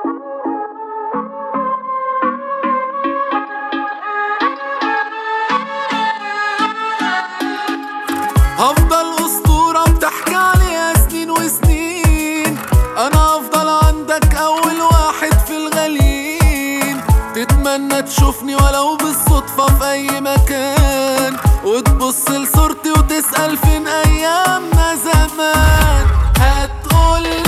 هفضل أسطورة بتحكي عليها سنين وسنين أنا هفضل عندك أول واحد في الغاليين تتمنى تشوفني ولو بالصدفة في أي مكان وتبص لصورتي وتسأل فين أيامنا زمان هتقول